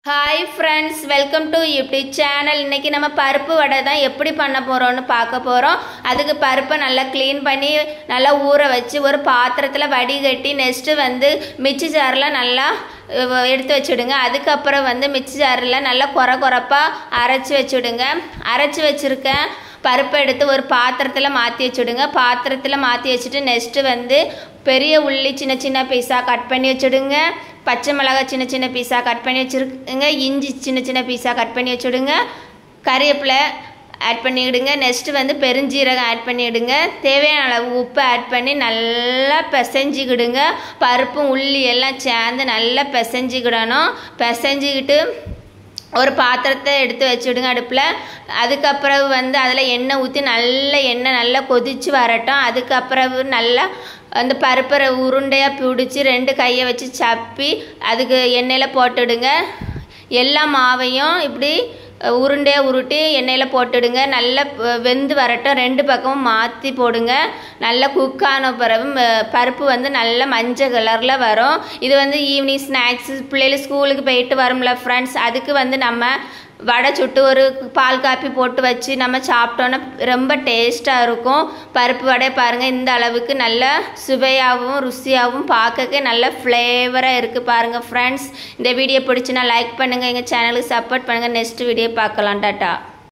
hi friends welcome to YouTube channel இன்னைக்கு நம்ம பருப்பு வடை தான் எப்படி பண்ண போகிறோம்னு பார்க்க போகிறோம் அதுக்கு பருப்பை நல்லா க்ளீன் பண்ணி நல்லா ஊற வச்சு ஒரு பாத்திரத்தில் வடிகட்டி நெக்ஸ்ட்டு வந்து மிக்சி ஜாரில் நல்லா அஹ், எடுத்து வச்சுடுங்க அதுக்கப்புறம் வந்து மிக்சி ஜாரில் நல்லா குறை குறைப்பாக அரைச்சி வச்சுடுங்க அரைச்சி வச்சுருக்கேன் பருப்பை எடுத்து ஒரு பாத்திரத்தில் மாற்றி வச்சுடுங்க பாத்திரத்தில் மாற்றி வச்சுட்டு நெக்ஸ்ட்டு வந்து பெரிய உள்ளி சின்ன சின்ன பீஸாக கட் பண்ணி வச்சுடுங்க பச்சை மிளகாய் சின்ன சின்ன பீஸாக கட் பண்ணி வச்சுருக்குங்க இஞ்சி சின்ன சின்ன பீஸாக கட் பண்ணி வச்சுடுங்க கறிவேப்பிலை ஆட் பண்ணிவிடுங்க நெக்ஸ்ட்டு வந்து பெருஞ்சீரகம் ஆட் பண்ணிவிடுங்க தேவையான அளவு உப்பு ஆட் பண்ணி நல்லா பிசைஞ்சிக்கிடுங்க பருப்பும் உள்ளி எல்லாம் சேர்ந்து நல்லா பிசைஞ்சிக்கிடணும் பிசைஞ்சிக்கிட்டு ஒரு பாத்திரத்தை எடுத்து வச்சுடுங்க அடுப்பில் அதுக்கப்புறம் வந்து அதில் எண்ணெய் ஊற்றி நல்ல எண்ணெய் நல்லா கொதிச்சு வரட்டும் அதுக்கப்புறம் நல்லா அந்த பருப்பரை உருண்டையாக பிடிச்சி ரெண்டு கையை வச்சு சப்பி அதுக்கு எண்ணெயில் போட்டுடுங்க எல்லா மாவையும் இப்படி உருண்டையாக உருட்டி எண்ணெயில் போட்டுடுங்க நல்லா ப- வெந்து வரட்டும் ரெண்டு பக்கமும் மாற்றி போடுங்க நல்லா குக் ஆன பிறகு ம- பருப்பு வந்து நல்ல மஞ்சள் கலரில் வரும் இது வந்து ஈவினிங் ஸ்நாக்ஸ் பிள்ளைகள் ஸ்கூலுக்கு போயிட்டு வரும்ல ஃப்ரெண்ட்ஸ் அதுக்கு வந்து நம்ம வடை சுட்டு ஒரு பால் காப்பி போட்டு வச்சு நம்ம சாப்பிட்டோன்னா ரொம்ப டேஸ்ட்டாக இருக்கும் பருப்பு வடை பாருங்கள் இந்த அளவுக்கு நல்ல சுவையாகவும் ருசியாகவும் பார்க்கவே நல்ல ஃப்ளேவராக இருக்குது பாருங்கள் ஃப்ரெண்ட்ஸ் இந்த வீடியோ பிடிச்சுன்னா லைக் பண்ணுங்கள் எங்கள் சேனலுக்கு சப்போர்ட் பண்ணுங்கள் நெக்ஸ்ட் வீடியோ பார்க்கலாம் டாட்டா